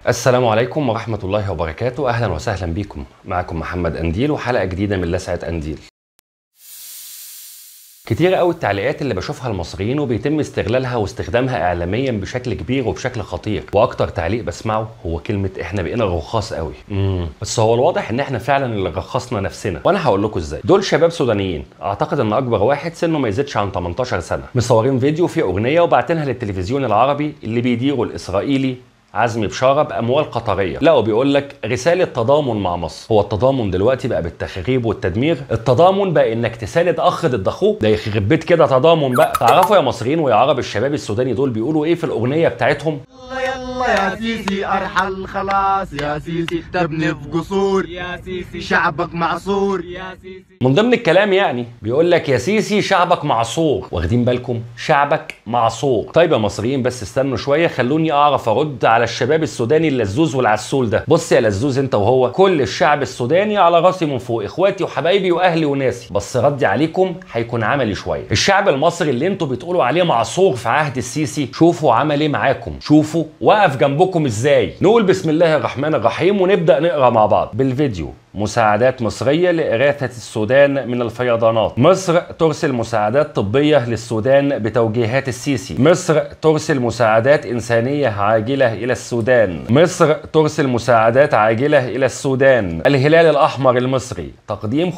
السلام عليكم ورحمة الله وبركاته أهلا وسهلا بكم معكم محمد أنديل وحلقة جديدة من لسعة أنديل كتير قوي التعليقات اللي بشوفها المصريين وبيتم استغلالها واستخدامها اعلاميا بشكل كبير وبشكل خطير واكتر تعليق بسمعه هو كلمه احنا بقينا رخاص قوي امم بس هو الواضح ان احنا فعلا اللي رخصنا نفسنا وانا هقول لكم ازاي دول شباب سودانيين اعتقد ان اكبر واحد سنه ما يزيدش عن 18 سنه مصورين فيديو فيه اغنيه وبعتينها للتلفزيون العربي اللي بيديره الاسرائيلي عزمي بشاره باموال قطريه لا وبيقول لك رساله تضامن مع مصر هو التضامن دلوقتي بقى بالتخريب والتدمير التضامن بقى انك تساند اخ ضد اخوه ده يخرب بيت كده تضامن بقى تعرفوا يا مصريين ويا عرب الشباب السوداني دول بيقولوا ايه في الاغنيه بتاعتهم يلا يا سيسي ارحل خلاص يا سيسي تبني في قصور يا سيسي شعبك معصور يا سيسي من ضمن الكلام يعني بيقول لك يا سيسي شعبك معصور واخدين بالكم شعبك معصور طيب يا مصريين بس استنوا شويه خلوني اعرف ارد على الشباب السوداني اللزوز والعسول ده بص يا لزوز انت وهو كل الشعب السوداني على راسي من فوق اخواتي وحبايبي واهلي وناسي بس ردي عليكم هيكون عملي شويه الشعب المصري اللي انتوا بتقولوا عليه معصور في عهد السيسي شوفوا عمل ايه معاكم شوفوا وقف جنبكم ازاي نقول بسم الله الرحمن الرحيم ونبدا نقرا مع بعض بالفيديو مساعدات مصرية لإغاثة السودان من الفيضانات مصر ترسل مساعدات طبية للسودان بتوجيهات السيسي مصر ترسل مساعدات إنسانية عاجلة إلى السودان مصر ترسل مساعدات عاجلة إلى السودان الهلال الأحمر المصري تقديم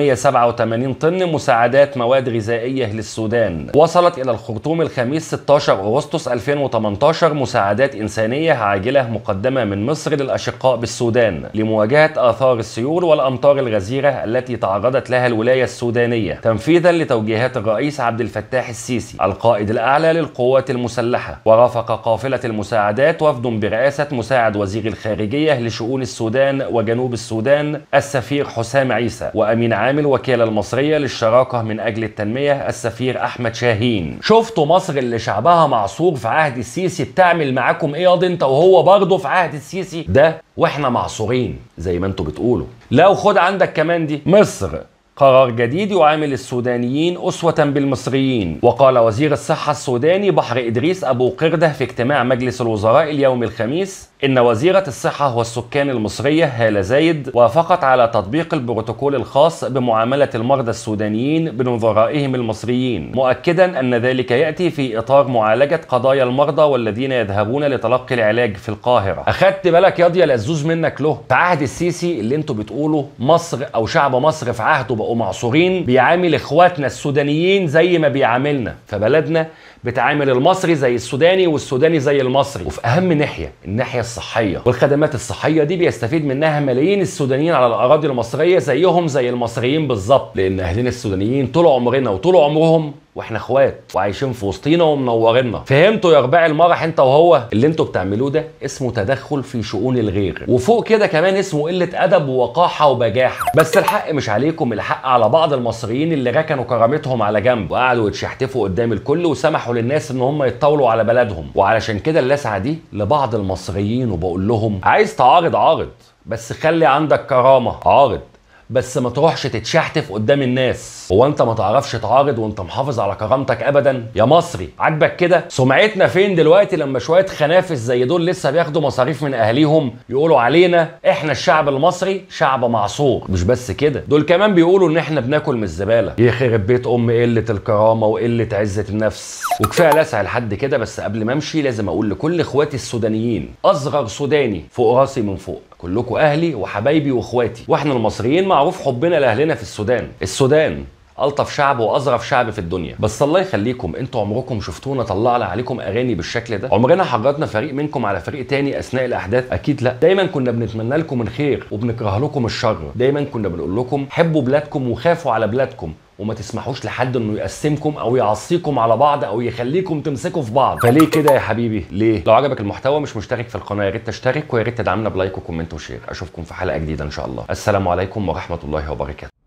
587 طن مساعدات مواد غذائية للسودان وصلت إلى الخرطوم الخميس 16 أغسطس 2018 مساعدات إنسانية عاجلة مقدمة من مصر للأشقاء بالسودان لمواجهة آثار السيول السيول والامطار الغزيره التي تعرضت لها الولايه السودانيه تنفيذا لتوجيهات الرئيس عبد الفتاح السيسي القائد الاعلى للقوات المسلحه ورافق قافله المساعدات وفد برئاسه مساعد وزير الخارجيه لشؤون السودان وجنوب السودان السفير حسام عيسى وامين عام الوكاله المصريه للشراكه من اجل التنميه السفير احمد شاهين شفتوا مصر اللي شعبها معصور في عهد السيسي بتعمل معاكم ايه ياض انت وهو برضه في عهد السيسي ده واحنا معصورين زي ما انتوا بتقولوا لا وخد عندك كمان دي مصر قرار جديد يعامل السودانيين أسوة بالمصريين وقال وزير الصحة السوداني بحر إدريس أبو قردة في اجتماع مجلس الوزراء اليوم الخميس إن وزيرة الصحة والسكان المصرية هالة زايد وافقت على تطبيق البروتوكول الخاص بمعاملة المرضى السودانيين بنظرائهم المصريين مؤكدا أن ذلك يأتي في إطار معالجة قضايا المرضى والذين يذهبون لتلقي العلاج في القاهرة أخدت بالك ياض يا لزوز منك له في عهد السيسي اللي انتوا بتقولوا مصر أو شعب مصر في عهده بقوا معصورين بيعامل إخواتنا السودانيين زي ما بيعاملنا فبلدنا بتعامل المصري زي السوداني والسوداني زي المصري وفي اهم ناحيه الناحيه الصحيه والخدمات الصحيه دي بيستفيد منها ملايين السودانيين على الاراضي المصريه زيهم زي المصريين بالظبط لان اهلنا السودانيين طول عمرنا وطول عمرهم واحنا اخوات وعايشين في وسطينا ومنورينا فهمتوا يا رباع المرح انت وهو اللي انتوا بتعملوه ده اسمه تدخل في شؤون الغير وفوق كده كمان اسمه قله ادب ووقاحه وبجاحه بس الحق مش عليكم الحق على بعض المصريين اللي ركنوا كرامتهم على جنب وقعدوا يتشحتفوا قدام الكل وسمحوا للناس ان هم يتطاولوا على بلدهم وعلشان كده اللسعه دي لبعض المصريين وبقول لهم عايز تعارض عارض بس خلي عندك كرامه عارض بس ما تروحش تتشحتف قدام الناس هو انت ما تعرفش تعارض وانت محافظ على كرامتك ابدا يا مصري عاجبك كده سمعتنا فين دلوقتي لما شويه خنافس زي دول لسه بياخدوا مصاريف من اهاليهم يقولوا علينا احنا الشعب المصري شعب معصور مش بس كده دول كمان بيقولوا ان احنا بناكل من الزباله يخرب بيت ام قله الكرامه وقله عزه النفس وكفايه لسع لحد كده بس قبل ما امشي لازم اقول لكل اخواتي السودانيين اصغر سوداني فوق راسي من فوق كلكم اهلي وحبايبي واخواتي واحنا المصريين معروف حبنا لاهلنا في السودان السودان الطف شعب واظرف شعب في الدنيا بس الله يخليكم انتوا عمركم شفتونا طلعنا عليكم اغاني بالشكل ده عمرنا حرضنا فريق منكم على فريق تاني اثناء الاحداث اكيد لا دايما كنا بنتمنى لكم الخير وبنكره لكم الشر دايما كنا بنقول لكم حبوا بلادكم وخافوا على بلادكم وما تسمحوش لحد انه يقسمكم او يعصيكم على بعض او يخليكم تمسكوا في بعض فليه كده يا حبيبي ليه لو عجبك المحتوى مش مشترك في القناه يا ريت تشترك ويا ريت تدعمنا بلايك وكومنت وشير اشوفكم في حلقه جديده ان شاء الله السلام عليكم ورحمه الله وبركاته